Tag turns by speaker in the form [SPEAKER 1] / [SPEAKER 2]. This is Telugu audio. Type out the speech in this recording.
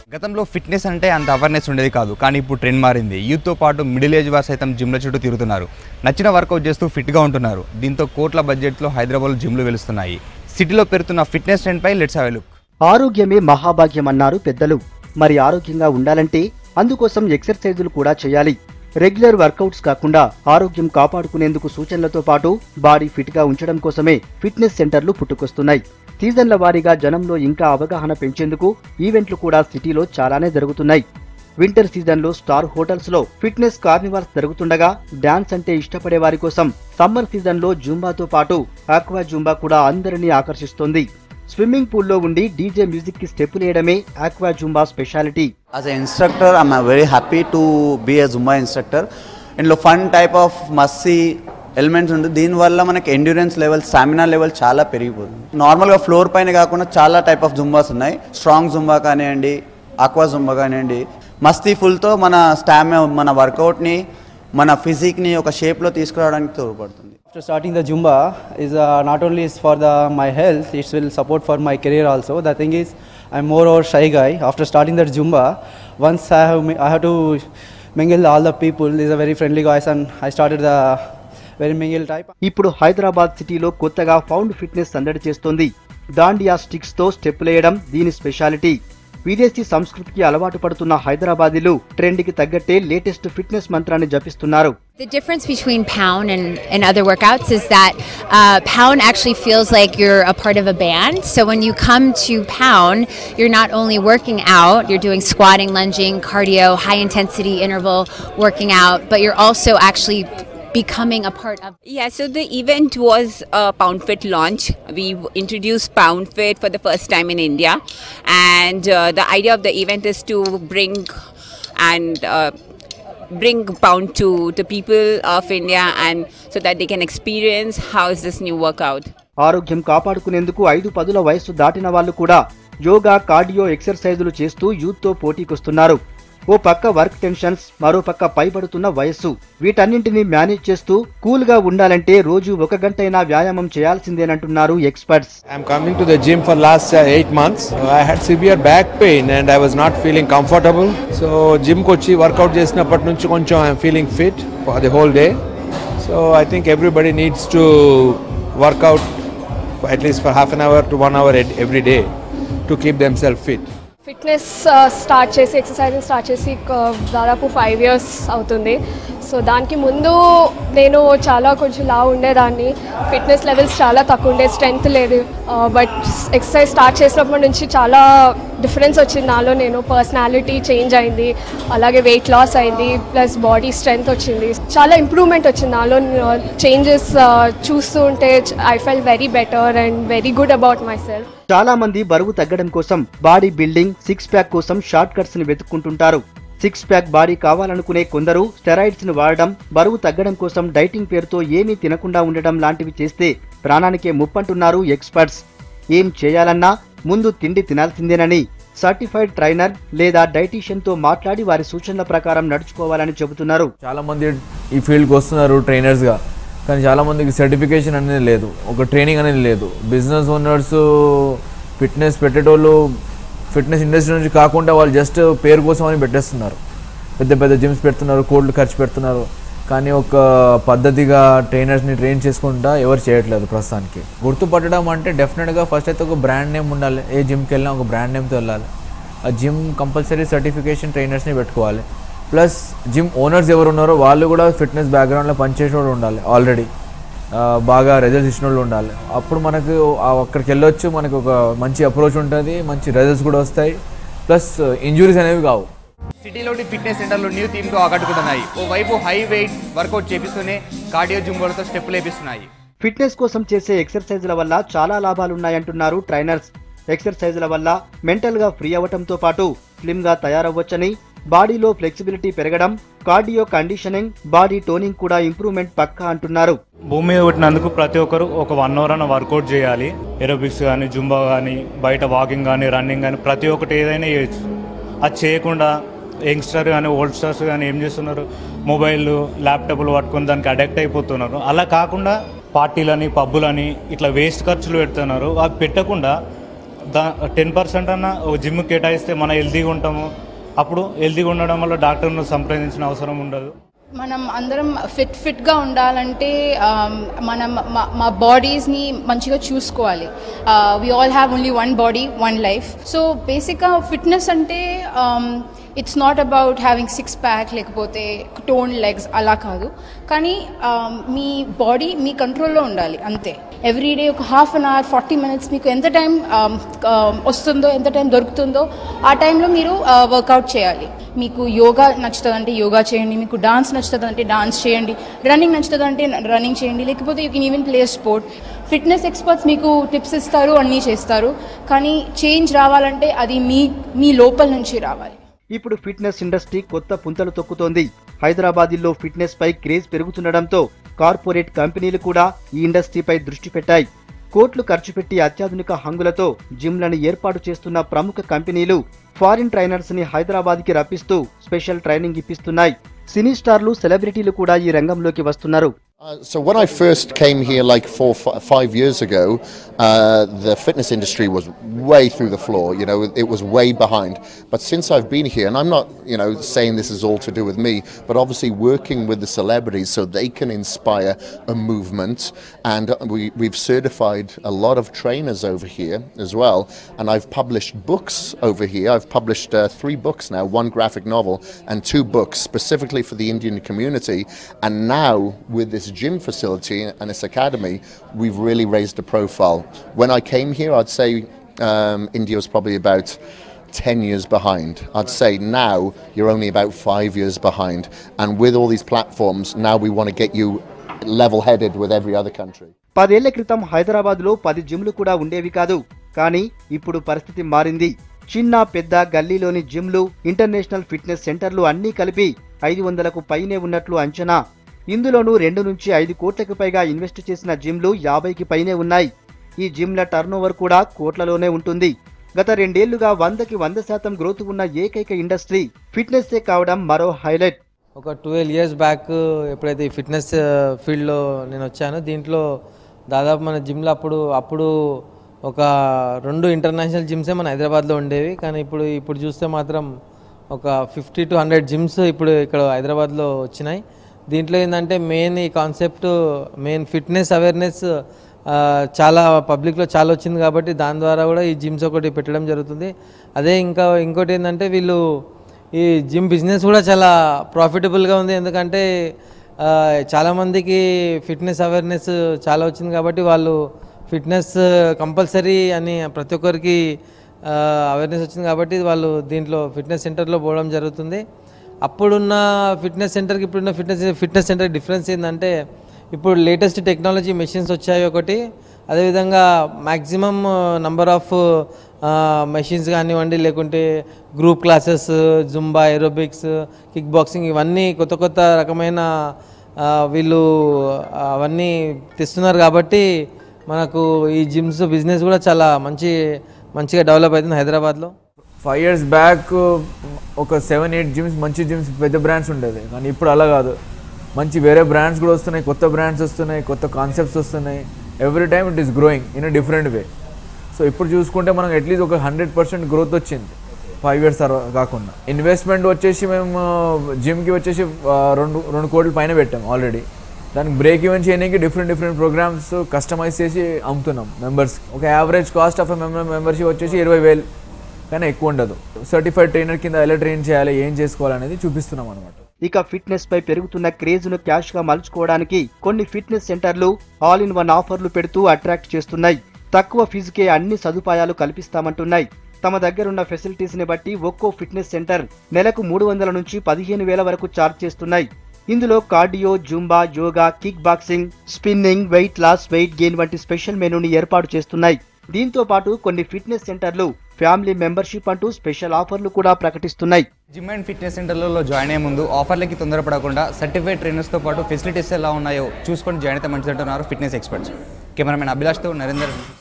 [SPEAKER 1] గతంలో ఫిట్నెస్ అంటే అంత అవేర్నెస్ ఉండేది కాదు కానీ ఇప్పుడు ట్రెండ్ మారింది యూత్తో పాటు మిడిల్ ఏజ్ వారు సైతం జిమ్ల చుట్టూ తిరుగుతున్నారు నచ్చిన వర్కౌట్ చేస్తూ ఫిట్గా ఉంటున్నారు దీంతో కోట్ల బడ్జెట్లో హైదరాబాద్లో జిమ్లు వెలుస్తున్నాయి సిటీలో పెరుగుతున్న ఫిట్నెస్ ట్రెండ్పై లెట్స్ హ్యావ్ లుక్
[SPEAKER 2] ఆరోగ్యమే మహాభాగ్యం అన్నారు పెద్దలు మరి ఆరోగ్యంగా ఉండాలంటే అందుకోసం ఎక్సర్సైజులు కూడా చేయాలి రెగ్యులర్ వర్కౌట్స్ కాకుండా ఆరోగ్యం కాపాడుకునేందుకు సూచనలతో పాటు బాడీ ఫిట్ గా ఉంచడం కోసమే ఫిట్నెస్ సెంటర్లు పుట్టుకొస్తున్నాయి సీజన్ల వారీగా జనంలో ఇంకా అవగాహన పెంచేందుకు ఈవెంట్లు కూడా సిటీలో చాలానే జరుగుతున్నాయి వింటర్ సీజన్లో స్టార్ హోటల్స్ లో ఫిట్నెస్ కార్నివాల్స్ జరుగుతుండగా డాన్స్ అంటే ఇష్టపడే వారి కోసం సమ్మర్ సీజన్లో జూంబాతో పాటు ఆక్వా జూంబా కూడా అందరినీ ఆకర్షిస్తోంది స్విమ్మింగ్ పూల్లో ఉండి డీజే మ్యూజిక్ కి స్టెప్పులు వేయడమే aqua zumba speciality
[SPEAKER 3] As an instructor, I'm uh, very happy to be a Zumba instructor. ఇందులో ఫన్ టైప్ ఆఫ్ మస్సీ ఎలిమెంట్స్ ఉంటుంది దీనివల్ల మనకి ఎండ్యూరెన్స్ లెవెల్ స్టామినా లెవెల్ చాలా పెరిగిపోతుంది నార్మల్గా ఫ్లోర్ పైన కాకుండా చాలా టైప్ ఆఫ్ జుంబాస్ ఉన్నాయి స్ట్రాంగ్ జుంబా కానివ్వండి ఆక్వా జుంబా కానివ్వండి మస్తీ ఫుల్తో మన స్టామినా మన వర్కౌట్ని మన ఫిజిక్ని ఒక షేప్లో తీసుకురావడానికి తోడ్పడుతుంది
[SPEAKER 4] After starting the Zumba is uh, not only is for the my health, it will support for my career also. The thing is, I'm more or shy guy. After starting that Zumba, once I have mi- I have to mingle all the people. These are very friendly guys, and I started the very mingle type.
[SPEAKER 2] ఇప్పుడు హైదరాబాద్ సిటీలో కొత్తగా ఫౌండ్ ఫిట్నెస్ సందడి చేస్తోంది దాండియా స్టిక్స్ తో స్టెప్పులేయడం దీని స్పెషాలిటీ విదేశీ సంస్కృతికి అలవాటు పడుతున్న హైదరాబాదీలు ట్రెండ్ కి తగ్గట్టే లేటెస్ట్ ఫిట్నెస్ మంత్రాన్ని జపిస్తున్నారు
[SPEAKER 5] The difference between Pound and, and other workouts is that uh, Pound actually feels like you're a part of a band. So when you come to Pound, you're not only working out, you're doing squatting, lunging, cardio, high intensity interval working out, but you're also actually becoming a part of
[SPEAKER 6] Yeah, so the event was a Pound Fit launch. We introduced Pound Fit for the first time in India, and uh, the idea of the event is to bring and uh, bring Pound to the people of India, and so that they can experience how is this new workout.
[SPEAKER 2] ఆరోగ్యం కాపాడుకునేందుకు ఐదు పదుల వయస్సు దాటిన వాళ్ళు కూడా యోగా కార్డియో ఎక్సర్సైజులు చేస్తూ యూత్తో పోటీకొస్తున్నారు ఓ పక్క వర్క్ టెన్షన్స్ మరో పక్క పైబడుతున్న వయస్సు వీటన్నింటినీ మేనేజ్ చేస్తూ కూల్ గా ఉండాలంటే రోజు ఒక గంటైనా వ్యాయామం చేయాల్సిందేనంటున్నారు experts
[SPEAKER 7] I'm coming to the gym for last uh, eight months. I had severe back pain and I was not feeling comfortable. So gym వచ్చి వర్కౌట్ చేసినప్పటి నుంచి కొంచెం I'm feeling fit for the whole day so I think everybody needs to workout at least for half an hour to one hour every day to keep them self fit
[SPEAKER 8] fitness start చేసి ఎక్సర్సైజింగ్ స్టార్ట్ చేసి ఒక దాదాపు ఫైవ్ ఇయర్స్ అవుతుంది సో దానికి ముందు నేను చాలా కొంచెం లా ఉండేదాన్ని ఫిట్నెస్ లెవెల్స్ చాలా తక్కువ ఉండే స్ట్రెంగ్త్ లేదు బట్ ఎక్సర్సైజ్ స్టార్ట్ చేసినప్పటి నుంచి చాలా డిఫరెన్స్ వచ్చింది నాలో నేను పర్సనాలిటీ చేంజ్ అయింది అలాగే వెయిట్ లాస్ అయింది ప్లస్ బాడీ స్ట్రెంగ్త్ వచ్చింది చాలా ఇంప్రూవ్మెంట్ వచ్చింది నాలో చేంజెస్ చూస్తూ ఉంటే I feel very better and very good about my self
[SPEAKER 2] చాలా మంది బరువు తగ్గడం కోసం బాడీ బిల్డింగ్ సిక్స్ ప్యాక్ కోసం షార్ట్ కట్స్ ని వెతుక్కుంటుంటారు సిక్స్ ప్యాక్ బాడీ కావాలనుకునే కొందరు స్టెరాయిడ్స్ ని వాడడం బరువు తగ్గడం కోసం డైటింగ్ పేరుతో ఏమీ తినకుండా ఉండడం లాంటివి చేస్తే ప్రాణానికే ముప్పంటున్నారు ఎక్స్పర్ట్స్ ఏం చేయాలన్నా ముందు తిండి తినాల్సిందేనని సర్టిఫైడ్ ట్రైనర్ లేదా డైటీషియన్ తో మాట్లాడి వారి సూచనల ప్రకారం నడుచుకోవాలని చెబుతున్నారు
[SPEAKER 9] చాలా మంది ఈ ఫీల్డ్కి వస్తున్నారు ట్రైనర్స్గా కానీ చాలా మందికి సర్టిఫికేషన్ అనేది లేదు ఒక ట్రైనింగ్ అనేది లేదు బిజినెస్ ఓనర్స్ ఫిట్నెస్ పెట్టేటోళ్ళు ఫిట్నెస్ ఇండస్ట్రీ నుంచి కాకుండా వాళ్ళు జస్ట్ పేరు కోసం అని పెట్టేస్తున్నారు పెద్ద పెద్ద జిమ్స్ పెడుతున్నారు కోట్లు ఖర్చు పెడుతున్నారు కానీ ఒక పద్ధతిగా ట్రైనర్స్ని ట్రైన్ చేసుకుంటా ఎవరు చేయట్లేదు ప్రస్తుతానికి గుర్తుపట్టడం అంటే డెఫినెట్గా ఫస్ట్ అయితే ఒక బ్రాండ్ నేమ్ ఉండాలి ఏ జిమ్కి వెళ్ళినా ఒక బ్రాండ్ నేమ్తో వెళ్ళాలి ఆ జిమ్ కంపల్సరీ సర్టిఫికేషన్ ట్రైనర్స్ని పెట్టుకోవాలి ప్లస్ జిమ్ ఓనర్స్ ఎవరు ఉన్నారో వాళ్ళు కూడా ఫిట్నెస్ బ్యాక్గ్రౌండ్లో పనిచేసిన వాళ్ళు ఉండాలి ఆల్రెడీ బాగా రిజల్ట్స్ ఇచ్చిన వాళ్ళు ఉండాలి అప్పుడు మనకు ఆ అక్కడికి వెళ్ళొచ్చు మనకు ఒక మంచి అప్రోచ్ ఉంటుంది మంచి రిజల్ట్స్ కూడా వస్తాయి ప్లస్ ఇంజురీస్ అనేవి కావు
[SPEAKER 1] సిటీలోని ఫిట్నెస్ సెంటర్లు న్యూ థీమ్తో ఆకట్టుకుంటున్నాయి ఓవైపు హై వెయిట్ వర్కౌట్ చేపిస్తూనే కార్డియో జుంబోలతో స్టెప్పులు వేపిస్తున్నాయి
[SPEAKER 2] ఫిట్నెస్ కోసం చేసే ఎక్సర్సైజుల వల్ల చాలా లాభాలున్నాయంటున్నారు ట్రైనర్స్ ఎక్సర్సైజుల వల్ల మెంటల్ గా ఫ్రీ అవ్వటంతో పాటు స్లిమ్ గా తయారవ్వచ్చని బాడీలో ఫ్లెక్సిబిలిటీ పెరగడం కార్డియో కండిషనింగ్ బాడీ టోనింగ్ కూడా ఇంప్రూవ్మెంట్ పక్కా అంటున్నారు
[SPEAKER 10] భూమి మీద పుట్టినందుకు ప్రతి ఒక్కరు ఒక వన్ అవర్ అన్న వర్కౌట్ చేయాలి ఎరోబిక్స్ కానీ జుంబా కానీ బయట వాకింగ్ కానీ రన్నింగ్ కానీ ప్రతి ఒక్కటి ఏదైనా చేయొచ్చు అది చేయకుండా యంగ్స్టర్ కానీ ఓల్డ్ స్టార్స్ కానీ ఏం చేస్తున్నారు మొబైల్ ల్యాప్టాప్లు పట్టుకొని దానికి అడిక్ట్ అయిపోతున్నారు అలా కాకుండా పార్టీలని పబ్బులని ఇట్లా వేస్ట్ ఖర్చులు పెడుతున్నారు అవి పెట్టకుండా దా టెన్ పర్సెంట్ అన్న ఒక జిమ్ కేటాయిస్తే మన హెల్తీగా ఉంటాము అప్పుడు హెల్తీగా ఉండడం వల్ల డాక్టర్ను సంప్రదించిన అవసరం ఉండదు
[SPEAKER 11] మనం అందరం ఫిట్ ఫిట్గా ఉండాలంటే um, మనం మా- మా బాడీస్ని మంచిగా చూసుకోవాలి we all have only one body one life so బేసిక్గా ఫిట్నెస్ అంటే it's not about having six pack లేకపోతే టోన్ లెగ్స్ అలా కాదు కానీ um, మీ బాడీ మీ కంట్రోల్లో ఉండాలి అంతే ఎవ్రీ డే ఒక half an hour forty minutes మీకు ఎంత టైం వస్తుందో ఎంత టైం దొరుకుతుందో ఆ టైంలో మీరు వర్కౌట్ చేయాలి మీకు యోగా నచ్చుతుందంటే యోగా చేయండి మీకు డాన్స్ నచ్చుతుందంటే డాన్స్ చేయండి రన్నింగ్ నచ్చుతుందంటే రన్నింగ్ చేయండి లేకపోతే you can even play sport fitness experts మీకు టిప్స్ ఇస్తారు అన్నీ చేస్తారు కానీ చేంజ్ రావాలంటే అది మీ మీ లోపల నుంచి రావాలి
[SPEAKER 2] ఇప్పుడు ఫిట్నెస్ ఇండస్ట్రీ కొత్త పుంతలు తొక్కుతోంది హైదరాబాదీల్లో ఫిట్నెస్ పై క్రేజ్ పెరుగుతుండడంతో కార్పొరేట్ కంపెనీలు కూడా ఈ ఇండస్ట్రీపై దృష్టి పెట్టాయి కోట్లు ఖర్చు పెట్టి అత్యాధునిక హంగులతో జిమ్లను ఏర్పాటు చేస్తున్న ప్రముఖ కంపెనీలు ఫారిన్ ట్రైనర్స్ ని హైదరాబాద్ కి రప్పిస్తూ స్పెషల్ ట్రైనింగ్ ఇప్పిస్తున్నాయి సినీ స్టార్లు సెలబ్రిటీలు కూడా ఈ రంగంలోకి వస్తున్నారు
[SPEAKER 12] Uh, so when I first came here like four, fi- five years ago, uh, the fitness industry was way through the floor. You know, it was way behind. But since I've been here, and I'm not, you know, saying this is all to do with me, but obviously working with the celebrities so they can inspire a movement. And we, we've certified a lot of trainers over here as well. And I've published books over here. I've published uh, three books now, one graphic novel and two books specifically for the Indian community. And now with this gym facility and this academy, we've really raised the profile. When I came here, I'd say um, India was probably about 10 years behind. I'd say now you're only about five years behind. And with all these platforms, now we want to get you level headed with every other country.
[SPEAKER 2] పదేళ్ల క్రితం హైదరాబాద్ లో పది జిమ్లు కూడా ఉండేవి కాదు కానీ ఇప్పుడు పరిస్థితి మారింది చిన్న పెద్ద గల్లీలోని జిమ్లు ఇంటర్నేషనల్ ఫిట్నెస్ సెంటర్లు అన్నీ కలిపి ఐదు వందలకు పైనే ఉన్నట్లు అంచనా ఇందులోనూ రెండు నుంచి ఐదు కోట్లకు పైగా ఇన్వెస్ట్ చేసిన జిమ్లు యాభైకి పైనే ఉన్నాయి ఈ జిమ్ల టర్నోవర్ కూడా కోట్లలోనే ఉంటుంది గత రెండేళ్లుగా వందకి వంద శాతం గ్రోత్ ఉన్న ఏకైక ఇండస్ట్రీ ఫిట్నెస్సే కావడం మరో హైలైట్
[SPEAKER 13] ఒక ట్వెల్వ్ ఇయర్స్ బ్యాక్ ఎప్పుడైతే ఈ ఫిట్నెస్ ఫీల్డ్లో నేను వచ్చానో దీంట్లో దాదాపు మన జిమ్లో అప్పుడు అప్పుడు ఒక రెండు ఇంటర్నేషనల్ జిమ్సే మన హైదరాబాద్లో ఉండేవి కానీ ఇప్పుడు ఇప్పుడు చూస్తే మాత్రం ఒక ఫిఫ్టీ టు హండ్రెడ్ జిమ్స్ ఇప్పుడు ఇక్కడ హైదరాబాద్లో వచ్చినాయి దీంట్లో ఏంటంటే మెయిన్ ఈ కాన్సెప్ట్ మెయిన్ ఫిట్నెస్ అవేర్నెస్ చాలా పబ్లిక్లో చాలా వచ్చింది కాబట్టి దాని ద్వారా కూడా ఈ జిమ్స్ ఒకటి పెట్టడం జరుగుతుంది అదే ఇంకా ఇంకోటి ఏంటంటే వీళ్ళు ఈ జిమ్ బిజినెస్ కూడా చాలా ప్రాఫిటబుల్గా ఉంది ఎందుకంటే ఆ, చాలామందికి ఫిట్నెస్ అవేర్నెస్ చాలా వచ్చింది కాబట్టి వాళ్ళు ఫిట్నెస్ కంపల్సరీ అని ప్రతి ఒక్కరికి అవేర్నెస్ వచ్చింది కాబట్టి వాళ్ళు దీంట్లో ఫిట్నెస్ సెంటర్లో పోవడం జరుగుతుంది అప్పుడున్న ఫిట్నెస్ సెంటర్కి ఇప్పుడున్న ఫిట్నెస్ ఫిట్నెస్ సెంటర్ డిఫరెన్స్ ఏంటంటే ఇప్పుడు లేటెస్ట్ టెక్నాలజీ మెషిన్స్ వచ్చాయి ఒకటి అదేవిధంగా మ్యాక్సిమం నంబర్ ఆఫ్ మెషిన్స్ కానివ్వండి లేకుంటే group classes zumba aerobics kick boxing ఇవన్నీ కొత్త కొత్త రకమైన ఆ, వీళ్ళు అవన్నీ తెస్తున్నారు కాబట్టి మనకు ఈ జిమ్స్ బిజినెస్ కూడా చాలా మంచి మంచిగా డెవలప్ అవుతుంది హైదరాబాద్లో
[SPEAKER 9] ఫైవ్ ఇయర్స్ బ్యాక్ ఒక సెవెన్ ఎయిట్ జిమ్స్ మంచి జిమ్స్ పెద్ద బ్రాండ్స్ ఉండేది కానీ ఇప్పుడు అలా కాదు మంచి వేరే బ్రాండ్స్ కూడా వస్తున్నాయి కొత్త బ్రాండ్స్ వస్తున్నాయి కొత్త కాన్సెప్ట్స్ వస్తున్నాయి every time it is growing in a different way so ఇప్పుడు చూసుకుంటే మనకు అట్లీస్ట్ ఒక హండ్రెడ్ పర్సెంట్ గ్రోత్ వచ్చింది ఫైవ్ ఇయర్స్ తర్వాత కాకుండా ఇన్వెస్ట్మెంట్ వచ్చేసి మేము జిమ్కి వచ్చేసి ఆ, రెండు రెండు కోట్ల పైన పెట్టాం ఆల్రెడీ దానికి బ్రేక్ ఈవెన్ చేయడానికి డిఫరెంట్ డిఫరెంట్ ప్రోగ్రామ్స్ కస్టమైజ్ చేసి అమ్ముతున్నాం మెంబర్స్ ఒక average cost of member membership వచ్చేసి ఇరవై వేలు కానీ ఎక్కువ ఉండదు సర్టిఫైడ్ ట్రైనర్ కింద ఎలా ట్రైన్ చేయాలి ఏం చేసుకోవాలనేది చూపిస్తున్నాం అనమాట
[SPEAKER 2] ఇక ఫిట్నెస్ పై పెరుగుతున్న క్రేజ్ ను క్యాష్ గా మలుచుకోవడానికి కొన్ని ఫిట్నెస్ సెంటర్లు ఆల్ ఇన్ వన్ ఆఫర్లు పెడుతూ అట్రాక్ట్ చేస్తున్నాయి తక్కువ ఫీజుకే అన్ని సదుపాయాలు కల్పిస్తామంటున్నాయి తమ దగ్గరున్న ఫెసిలిటీస్ ని బట్టి ఒక్కో ఫిట్నెస్ సెంటర్ నెలకు మూడు వందల నుంచి పదిహేను వేల వరకు ఛార్జ్ చేస్తున్నాయి ఇందులో cardio zumba yoga kick boxing spinning weight loss weight gain వంటి స్పెషల్ మెనూని ఏర్పాటు చేస్తున్నాయి దీంతో పాటు కొన్ని ఫిట్నెస్ సెంటర్లు ఫ్యామిలీ మెంబర్షిప్ అంటూ స్పెషల్ ఆఫర్లు కూడా ప్రకటిస్తున్నాయి
[SPEAKER 1] జిమ్ అండ్ ఫిట్నెస్ సెంటర్లలో జాయిన్ అయ్యే ముందు ఆఫర్లకి తొందరపడకుండా సర్టిఫైడ్ ట్రైనర్స్తో పాటు ఫెసిలిటీస్ ఎలా ఉన్నాయో చూసుకొని జాయిన్ అయితే మంచిదంటున్నారు ఫిట్నెస్ ఎక్స్పర్ట్స్ కెమెరామెన్ అభిలాష్తో నరేందర్